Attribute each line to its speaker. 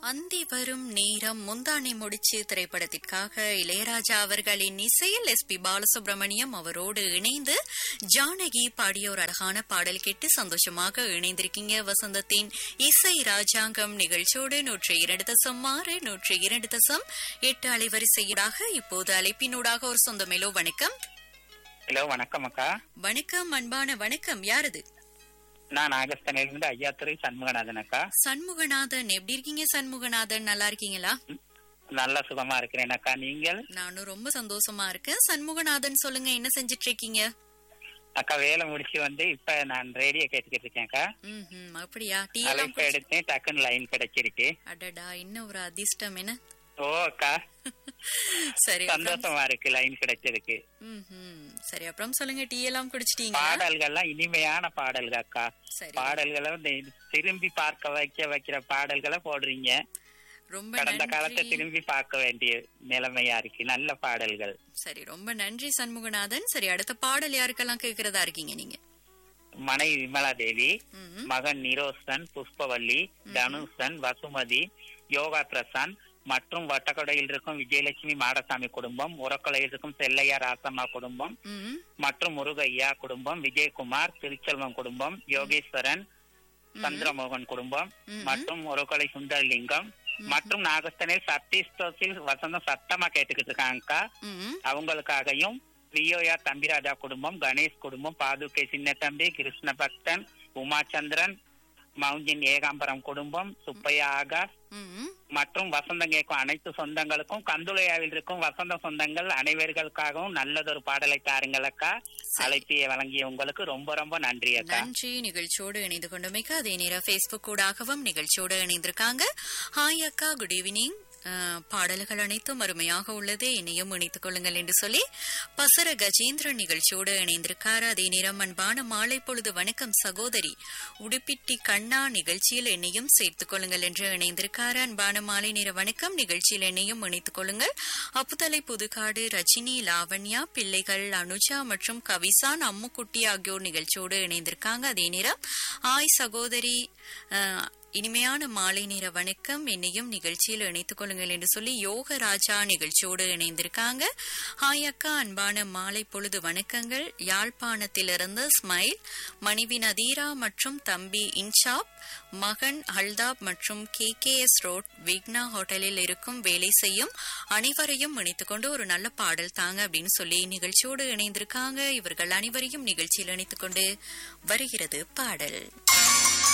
Speaker 1: அந்தி வரும் நேரம் முந்தானை முடிச்சு திரைப்படத்திற்காக இளையராஜா அவர்களின் இசையில் எஸ் பி பாலசுப்ரமணியம் அவரோடு இணைந்து ஜானகி பாடிய ஒரு அழகான பாடல் கேட்டு சந்தோஷமாக இணைந்திருக்கீங்க வசந்தத்தின் இசை ராஜாங்கம் நிகழ்ச்சியோடு நூற்றி இரண்டு தசம் ஆறு நூற்றி இரண்டு தசம் எட்டு அலைவரிசையூடாக இப்போது அழைப்பினூடாக ஒரு சொந்தமேலோ வணக்கம்
Speaker 2: ஹலோ வணக்கம் அக்கா
Speaker 1: வணக்கம் அன்பான வணக்கம் யாரது
Speaker 2: நான் நாகஸ்தானிலிருந்து ஐயாத்துறை சண்முகநாதன் அக்கா
Speaker 1: சண்முகநாதன் எப்படி இருக்கீங்க சண்முகநாதன் நல்லா இருக்கீங்களா
Speaker 2: நல்ல சுகமா இருக்கிறேன் அக்கா நீங்கள்
Speaker 1: நானும் ரொம்ப சந்தோஷமா இருக்கேன் சண்முகநாதன் சொல்லுங்க என்ன செஞ்சுட்டு இருக்கீங்க
Speaker 2: அக்கா வேலை முடிச்சு வந்து இப்ப நான் ரேடியோ கேட்டுக்கிட்டு இருக்கேன் அக்கா
Speaker 1: ம்ஹும், அப்படியா டீ எல்லாம்
Speaker 2: அழைப்பு
Speaker 1: குடிச்சு-
Speaker 2: எடுத்தேன் டக்குன்னு லைன் கிடைச்சிருக்கு
Speaker 1: அடடா என்ன ஒரு அதிர்ஷ்டம் என்ன
Speaker 2: ஓ அக்கா
Speaker 1: சரி அப்புறம்
Speaker 2: சந்தோஷமா இருக்கு லைன் கிடைச்சதுக்கு
Speaker 1: ம்ஹும். சரி அப்புறம் சொல்லுங்க டீ எல்லாம் குடிச்சிட்டீங்க
Speaker 2: பாடல்கள்லாம் இனிமையான பாடல்கள் அக்கா
Speaker 1: சரி
Speaker 2: பாடல்களை வந்து திரும்பி பார்க்க வைக்க வைக்கிற பாடல்களை போடுறீங்க
Speaker 1: ரொம்ப
Speaker 2: கடந்த காலத்தை
Speaker 1: நன்றி
Speaker 2: திரும்பி பார்க்க வேண்டிய நிலைமையா இருக்கு நல்ல பாடல்கள்
Speaker 1: சரி ரொம்ப நன்றி சண்முகநாதன் சரி அடுத்த பாடல் யாருக்கெல்லாம் கேக்குறதா இருக்கீங்க நீங்க
Speaker 2: மனைவி விமலா தேவி
Speaker 1: ம்ஹும்.
Speaker 2: மகன் நிரோசன் புஷ்பவல்லி தனுஷன் வசுமதி யோகா பிரசாந்த் மற்றும் வட்டக்கடையில் இருக்கும் விஜயலட்சுமி மாடசாமி குடும்பம் உரக்கலையில் இருக்கும் செல்லையா ராசம்மா குடும்பம்
Speaker 1: ம்ஹும்.
Speaker 2: மற்றும் முருகையா குடும்பம் விஜயகுமார் திருச்செல்வம் குடும்பம் யோகேஸ்வரன் சந்திரமோகன் குடும்பம் மற்றும் உரக்கலை சுந்தரலிங்கம் மற்றும் நாகஸ்தனில் சத்தீஸ்தோசில் வசந்தம் சத்தமா கேட்டுக்கிட்டு இருக்காங்கக்கா
Speaker 1: ம்ஹும்.
Speaker 2: அவங்களுக்காகவும் வியோயா தம்பிராஜா குடும்பம் கணேஷ் குடும்பம் பாதுகை சின்னத்தம்பி கிருஷ்ண பக்தன் உமாச்சந்திரன் மவுஞ்சின் ஏகாம்பரம் குடும்பம் சுப்பையா ஆகாஷ்
Speaker 1: ம்ஹும்.
Speaker 2: மற்றும் வசந்தம் கேட்கும் அனைத்து சொந்தங்களுக்கும் கந்துளையாவில் இருக்கும் வசந்த சொந்தங்கள் அனைவர்களுக்காகவும் நல்லதொரு பாடலை தாருங்கள் அக்கா அழைப்பியை வழங்கிய உங்களுக்கு ரொம்ப ரொம்ப நன்றி அக்கா
Speaker 1: நன்றி நிகழ்ச்சியோடு இணைந்து கொண்டமைக்கு அதே நேரம் பேஸ்புக் ஊடாகவும் நிகழ்ச்சியோடு இணைந்திருக்காங்க ஹாய் அக்கா குட் ஈவினிங் அஹ், பாடல்கள் அனைத்தும் அருமையாக உள்ளது என்னையும் இணைத்துக் கொள்ளுங்கள் என்று சொல்லி பசர கஜேந்திரன் நிகழ்ச்சியோடு இணைந்திருக்கார் அதே நேரம் அன்பான மாலை பொழுது வணக்கம் சகோதரி உடுப்பிட்டி கண்ணா நிகழ்ச்சியில் என்னையும் சேர்த்துக் கொள்ளுங்கள் என்று இணைந்திருக்கார் அன்பான மாலை நேர வணக்கம் நிகழ்ச்சியில் என்னையும் இணைத்துக் கொள்ளுங்கள் அப்புதலை புதுக்காடு ரஜினி லாவண்யா பிள்ளைகள் அனுஜா மற்றும் கவிசான் அம்முக்குட்டி ஆகியோர் நிகழ்ச்சியோடு இணைந்திருக்காங்க அதே நேரம் ஆய் சகோதரி அஹ், இனிமையான மாலை நேர வணக்கம் என்னையும் நிகழ்ச்சியில் இணைத்துக் கொள்ளுங்கள் என்று சொல்லி யோக ராஜா நிகழ்ச்சியோடு இணைந்திருக்காங்க ஹாய் அக்கா அன்பான மாலை பொழுது வணக்கங்கள் யாழ்ப்பாணத்திலிருந்து ஸ்மைல் மனைவி நதீரா மற்றும் தம்பி இன்ஷாப் மகன் ஹல்தாப் மற்றும் K K S road Vigna ஹோட்டலில் இருக்கும் வேலை செய்யும் அனைவரையும் இணைத்துக் கொண்டு ஒரு நல்ல பாடல் தாங்க அப்படின்னு சொல்லி நிகழ்ச்சியோடு இணைந்திருக்காங்க இவர்கள் அனைவரையும் நிகழ்ச்சியில் இணைத்துக் கொண்டு வருகிறது பாடல்